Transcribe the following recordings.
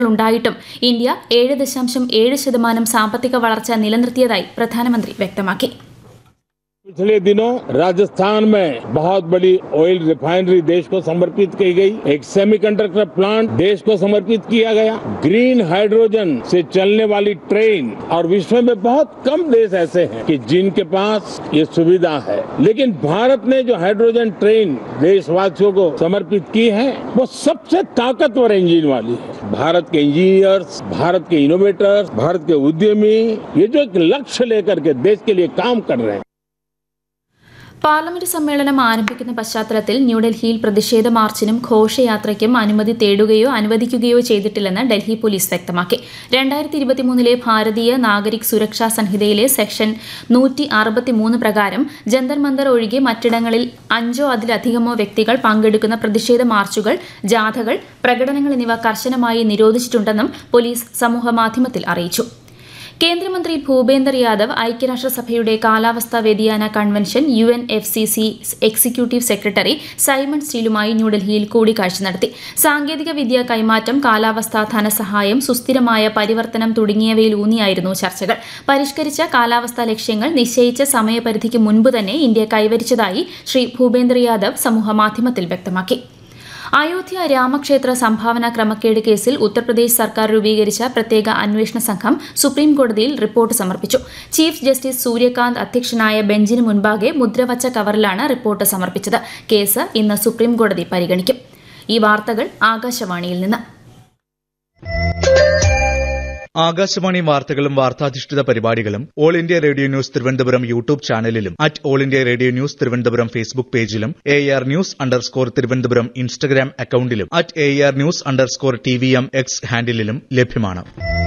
ഉണ്ടായിട്ടും ഇന്ത്യ ഏഴ് ദശാംശം ഏഴ് ശതമാനം സാമ്പത്തിക വളർച്ച നിലനിർത്തിയതായി പ്രധാനമന്ത്രി വ്യക്തമാക്കി पिछले दिनों राजस्थान में बहुत बड़ी ऑयल रिफाइनरी देश को समर्पित की गई एक सेमीकंडक्टर प्लांट देश को समर्पित किया गया ग्रीन हाइड्रोजन से चलने वाली ट्रेन और विश्व में बहुत कम देश ऐसे हैं कि जिनके पास ये सुविधा है लेकिन भारत ने जो हाइड्रोजन ट्रेन देशवासियों को समर्पित की है वो सबसे ताकतवर इंजन वाली है भारत के इंजीनियर्स भारत के इनोवेटर्स भारत के उद्यमी ये जो एक लक्ष्य लेकर के देश के लिए काम कर रहे हैं പാർലമെന്റ് സമ്മേളനം ആരംഭിക്കുന്ന പശ്ചാത്തലത്തിൽ ന്യൂഡൽഹിയിൽ പ്രതിഷേധ മാർച്ചിനും ഘോഷയാത്രയ്ക്കും അനുമതി തേടുകയോ അനുവദിക്കുകയോ ചെയ്തിട്ടില്ലെന്ന് ഡൽഹി പോലീസ് വ്യക്തമാക്കി രണ്ടായിരത്തി ഇരുപത്തിമൂന്നിലെ ഭാരതീയ നാഗരിക് സുരക്ഷാ സംഹിതയിലെ സെക്ഷൻ നൂറ്റി അറുപത്തിമൂന്ന് പ്രകാരം ജന്തർ മന്ദർ ഒഴികെ മറ്റിടങ്ങളിൽ അഞ്ചോ അതിലധികമോ വ്യക്തികൾ പങ്കെടുക്കുന്ന പ്രതിഷേധ മാർച്ചുകൾ ജാഥകൾ പ്രകടനങ്ങൾ എന്നിവ കർശനമായി നിരോധിച്ചിട്ടുണ്ടെന്നും പോലീസ് സമൂഹമാധ്യമത്തിൽ അറിയിച്ചു കേന്ദ്രമന്ത്രി ഭൂപേന്ദർ യാദവ് ഐക്യരാഷ്ട്രസഭയുടെ കാലാവസ്ഥാ വ്യതിയാന convention U N F C C executive secretary Simon സ്റ്റീലുമായി ന്യൂഡൽഹിയിൽ കൂടിക്കാഴ്ച നടത്തി സാങ്കേതിക വിദ്യ കൈമാറ്റം കാലാവസ്ഥാ ധനസഹായം സുസ്ഥിരമായ പരിവർത്തനം തുടങ്ങിയവയിലൂന്നിയായിരുന്നു ചർച്ചകൾ പരിഷ്കരിച്ച കാലാവസ്ഥാ ലക്ഷ്യങ്ങൾ നിശ്ചയിച്ച സമയപരിധിക്ക് മുൻപ് തന്നെ ഇന്ത്യ കൈവരിച്ചതായി ശ്രീ ഭൂപേന്ദർ യാദവ് സമൂഹമാധ്യമത്തിൽ വ്യക്തമാക്കി അയോധ്യ രാമക്ഷേത്ര സംഭാവന ക്രമക്കേട് കേസിൽ ഉത്തർപ്രദേശ് സർക്കാർ രൂപീകരിച്ച പ്രത്യേക അന്വേഷണ സംഘം സുപ്രീം കോടതിയിൽ റിപ്പോർട്ട് സമർപ്പിച്ചു ചീഫ് ജസ്റ്റിസ് സൂര്യകാന്ത് അധ്യക്ഷനായ ബെഞ്ചിന് മുൻപാകെ മുദ്രവച്ച കവറിലാണ് റിപ്പോർട്ട് സമർപ്പിച്ചത് കേസ് ഇന്ന് സുപ്രീം കോടതി പരിഗണിക്കും ഈ വാർത്തകൾ ആകാശവാണിയിൽ നിന്ന് ആകാശവാണി വാർത്തകളും വാർത്താധിഷ്ഠിത പരിപാടികളും all India radio news Thiruvananthapuram YouTube ചാനലിലും at all India radio news Thiruvananthapuram Facebook പേജിലും A R news underscore Thiruvananthapuram Instagram അക്കൌണ്ടിലും at A R news underscore T V M X ഹാൻഡിലും ലഭ്യമാണ്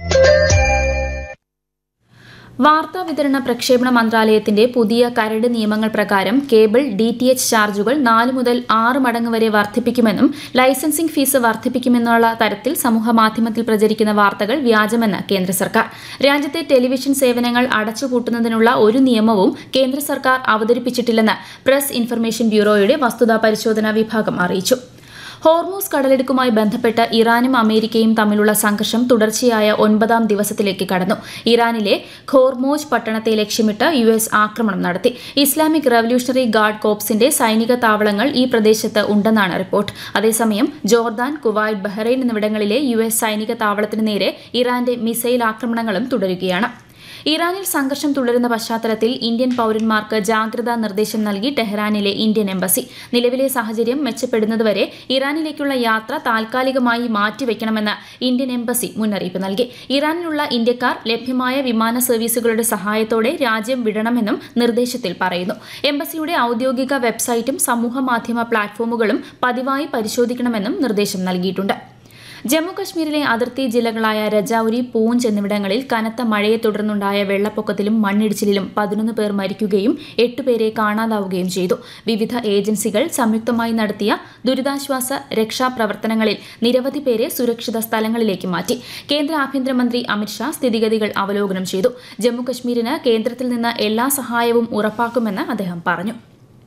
വാർത്താ വിതരണ പ്രക്ഷേപണ മന്ത്രാലയത്തിന്റെ പുതിയ കരട് നിയമങ്ങൾ പ്രകാരം കേബിൾ ഡി ടി എച്ച് ചാർജുകൾ നാല് മുതൽ ആറ് മടങ്ങ് വരെ വർദ്ധിപ്പിക്കുമെന്നും ലൈസൻസിംഗ് ഫീസ് വർദ്ധിപ്പിക്കുമെന്നുള്ള തരത്തിൽ സമൂഹമാധ്യമത്തിൽ പ്രചരിക്കുന്ന വാർത്തകൾ വ്യാജമെന്ന് കേന്ദ്ര സർക്കാർ രാജ്യത്തെ ടെലിവിഷൻ സേവനങ്ങൾ അടച്ചുപൂട്ടുന്നതിനുള്ള ഒരു നിയമവും കേന്ദ്ര സർക്കാർ അവതരിപ്പിച്ചിട്ടില്ലെന്ന് പ്രസ് ഇൻഫർമേഷൻ ബ്യൂറോയുടെ വസ്തുതാ പരിശോധനാ വിഭാഗം അറിയിച്ചു ഹോർമൂസ് കടലെടുക്കുമായി ബന്ധപ്പെട്ട് ഇറാനും അമേരിക്കയും തമ്മിലുള്ള സംഘർഷം തുടർച്ചയായ ഒൻപതാം ദിവസത്തിലേക്ക് കടന്നു ഇറാനിലെ ഖോർമോജ് പട്ടണത്തെ ലക്ഷ്യമിട്ട് യു എസ് ആക്രമണം നടത്തി ഇസ്ലാമിക് റവല്യൂഷണറി ഗാർഡ് കോപ്സിന്റെ സൈനിക താവളങ്ങൾ ഈ പ്രദേശത്ത് ഉണ്ടെന്നാണ് റിപ്പോർട്ട് അതേസമയം ജോർദാൻ കുവൈറ്റ് ബഹ്റൈൻ എന്നിവിടങ്ങളിലെ യു എസ് സൈനിക താവളത്തിന് നേരെ ഇറാന്റെ മിസൈൽ ആക്രമണങ്ങളും തുടരുകയാണ് ഇറാനിൽ സംഘർഷം തുടരുന്ന പശ്ചാത്തലത്തിൽ ഇന്ത്യൻ പൌരന്മാർക്ക് ജാഗ്രതാ നിർദ്ദേശം നൽകി ടെഹ്റാനിലെ ഇന്ത്യൻ എംബസി നിലവിലെ സാഹചര്യം മെച്ചപ്പെടുന്നതുവരെ ഇറാനിലേക്കുള്ള യാത്ര താൽക്കാലികമായി മാറ്റിവെക്കണമെന്ന് ഇന്ത്യൻ എംബസി മുന്നറിയിപ്പ് നൽകി ഇറാനിലുള്ള ഇന്ത്യക്കാർ ലഭ്യമായ വിമാന സർവീസുകളുടെ സഹായത്തോടെ രാജ്യം വിടണമെന്നും നിർദ്ദേശത്തിൽ പറയുന്നു എംബസിയുടെ ഔദ്യോഗിക വെബ്സൈറ്റും സമൂഹമാധ്യമ പ്ലാറ്റ്ഫോമുകളും പതിവായി പരിശോധിക്കണമെന്നും നിർദ്ദേശം നൽകിയിട്ടുണ്ട് ജമ്മുകശ്മീരിലെ അതിർത്തി ജില്ലകളായ രജൌരി പൂഞ്ച് എന്നിവിടങ്ങളിൽ കനത്ത മഴയെ തുടർന്നുണ്ടായ വെള്ളപ്പൊക്കത്തിലും മണ്ണിടിച്ചിലിലും പതിനൊന്ന് പേർ മരിക്കുകയും എട്ടുപേരെ കാണാതാവുകയും ചെയ്തു വിവിധ ഏജൻസികൾ സംയുക്തമായി നടത്തിയ ദുരിതാശ്വാസ രക്ഷാപ്രവർത്തനങ്ങളിൽ നിരവധി പേരെ സുരക്ഷിത സ്ഥലങ്ങളിലേക്ക് മാറ്റി കേന്ദ്ര ആഭ്യന്തരമന്ത്രി അമിത്ഷാ സ്ഥിതിഗതികൾ അവലോകനം ചെയ്തു ജമ്മുകശ്മീരിന് കേന്ദ്രത്തിൽ നിന്ന് എല്ലാ സഹായവും ഉറപ്പാക്കുമെന്ന് അദ്ദേഹം പറഞ്ഞു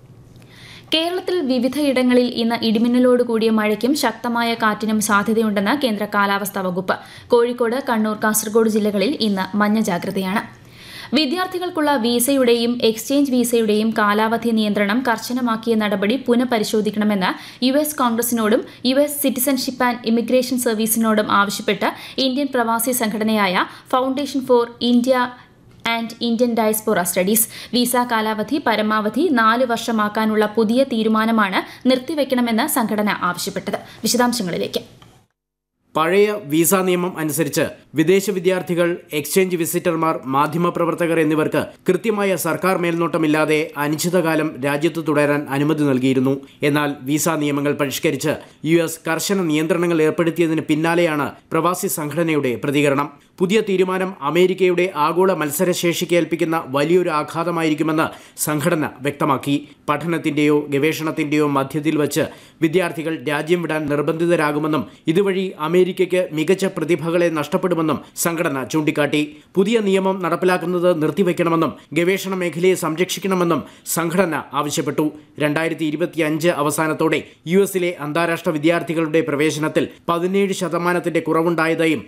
കേരളത്തിൽ വിവിധയിടങ്ങളിൽ ഇന്ന് ഇടിമിന്നലോട് കൂടിയ മഴയ്ക്കും ശക്തമായ കാറ്റിനും സാധ്യതയുണ്ടെന്ന് കേന്ദ്ര കാലാവസ്ഥാ വകുപ്പ് കോഴിക്കോട് കണ്ണൂർ കാസർഗോഡ് ജില്ലകളിൽ ഇന്ന് മഞ്ഞ ജാഗ്രതയാണ് വിദ്യാർത്ഥികൾക്കുള്ള വീസയുടെയും എക്സ്ചേഞ്ച് വീസയുടെയും കാലാവധി നിയന്ത്രണം കർശനമാക്കിയ നടപടി പുനഃപരിശോധിക്കണമെന്ന് യു എസ് കോൺഗ്രസിനോടും U S citizenship and immigration സർവീസിനോടും ആവശ്യപ്പെട്ട് ഇന്ത്യൻ പ്രവാസി സംഘടനയായ foundation for India and Indian diaspora studies visa കാലാവധി പരമാവധി നാല് വർഷമാക്കാനുള്ള പുതിയ തീരുമാനമാണ് നിർത്തിവെക്കണമെന്ന് സംഘടന ആവശ്യപ്പെട്ടത് വിശദാംശങ്ങളിലേക്ക് പഴയ വിസ നിയമം അനുസരിച്ച് വിദേശ വിദ്യാർത്ഥികൾ എക്സ്ചേഞ്ച് വിസിറ്റർമാർ മാധ്യമപ്രവർത്തകർ എന്നിവർക്ക് കൃത്യമായ സർക്കാർ മേൽനോട്ടമില്ലാതെ അനിശ്ചിതകാലം രാജ്യത്ത് തുടരാൻ അനുമതി നൽകിയിരുന്നു എന്നാൽ വിസ നിയമങ്ങൾ പരിഷ്കരിച്ച് യു എസ് കർശന നിയന്ത്രണങ്ങൾ ഏർപ്പെടുത്തിയതിന് പിന്നാലെയാണ് പ്രവാസി സംഘടനയുടെ പ്രതികരണം പുതിയ തീരുമാനം അമേരിക്കയുടെ ആഗോള മത്സരശേഷിക്ക് ഏൽപ്പിക്കുന്ന വലിയൊരു ആഘാതമായിരിക്കുമെന്ന് സംഘടന വ്യക്തമാക്കി പഠനത്തിന്റെയോ ഗവേഷണത്തിന്റെയോ മധ്യത്തിൽ വച്ച് വിദ്യാർത്ഥികൾ രാജ്യം വിടാൻ നിർബന്ധിതരാകുമെന്നും ഇതുവഴി അമേരിക്കയ്ക്ക് മികച്ച പ്രതിഭകളെ നഷ്ടപ്പെടുമെന്നും സംഘടന ചൂണ്ടിക്കാട്ടി പുതിയ നിയമം നടപ്പിലാക്കുന്നത് നിർത്തിവെക്കണമെന്നും ഗവേഷണ മേഖലയെ സംരക്ഷിക്കണമെന്നും സംഘടന ആവശ്യപ്പെട്ടു രണ്ടായിരത്തി ഇരുപത്തിയഞ്ച് അവസാനത്തോടെ യു എസിലെ അന്താരാഷ്ട്ര വിദ്യാർത്ഥികളുടെ പ്രവേശനത്തിൽ പതിനേഴ് ശതമാനത്തിന്റെ കുറവുണ്ടായതായും